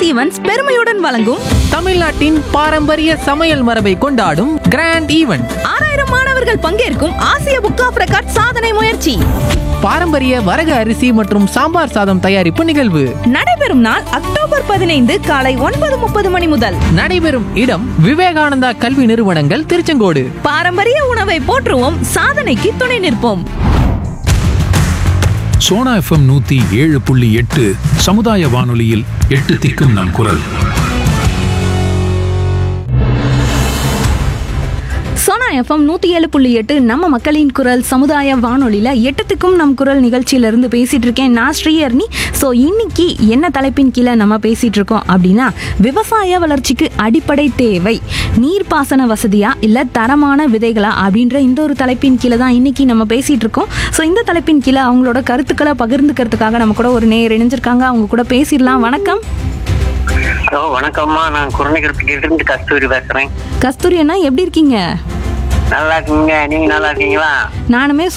events பெருமையுடன் வழங்கும் தமிழ்நாட்டின் பாரம்பரிய சமையல் மரபை கொண்டாடும் கிராண்ட் ஈவெண்ட் ஆறாயிரம் மாணவர்கள் பங்கேற்கும் ஆசிய புக் ஆஃப் ரெக்கார்ட் சாதனை முயற்சி பாரம்பரிய வரகு அரிசி மற்றும் சாம்பார் சாதம் தயாரிப்பு நிகழ்வு நடைபெறும் நாள் அக்டோபர் பதினைந்து காலை ஒன்பது முப்பது மணி முதல் நடைபெறும் இடம் விவேகானந்தா கல்வி நிறுவனங்கள் திருச்செங்கோடு பாரம்பரிய உணவை போற்றுவோம் சாதனைக்கு துணை நிற்போம் சோனா எஃப்எம் நூத்தி ஏழு புள்ளி எட்டு சமுதாய வானொலியில் எட்டு திக்கும் நம் குரல் சோனா எஃப்எம் நூற்றி ஏழு புள்ளி எட்டு நம்ம மக்களின் குரல் சமுதாய வானொலியில் எட்டத்துக்கும் நம் குரல் நிகழ்ச்சியிலேருந்து பேசிகிட்டு இருக்கேன் நான் ஸ்ரீயர்னி ஸோ இன்னைக்கு என்ன தலைப்பின் கீழே நம்ம பேசிகிட்டு இருக்கோம் அப்படின்னா விவசாய வளர்ச்சிக்கு அடிப்படை தேவை நீர்ப்பாசன வசதியா இல்லை தரமான விதைகளா அப்படின்ற இந்த ஒரு தலைப்பின் கீழே தான் இன்னைக்கு நம்ம பேசிகிட்டு இருக்கோம் ஸோ இந்த தலைப்பின் கீழே அவங்களோட கருத்துக்களை பகிர்ந்துக்கிறதுக்காக நம்ம கூட ஒரு நேர் இணைஞ்சிருக்காங்க அவங்க கூட பேசிடலாம் வணக்கம் ஹலோ வணக்கம்மா நான் குரணைக்கிறதுக்கு இருந்து கஸ்தூரி பேசுறேன் கஸ்தூரி அண்ணா எப்படி இருக்கீங்க நல்லா இருக்கீங்க நீங்க நல்லா இருக்கீங்களா நானுமே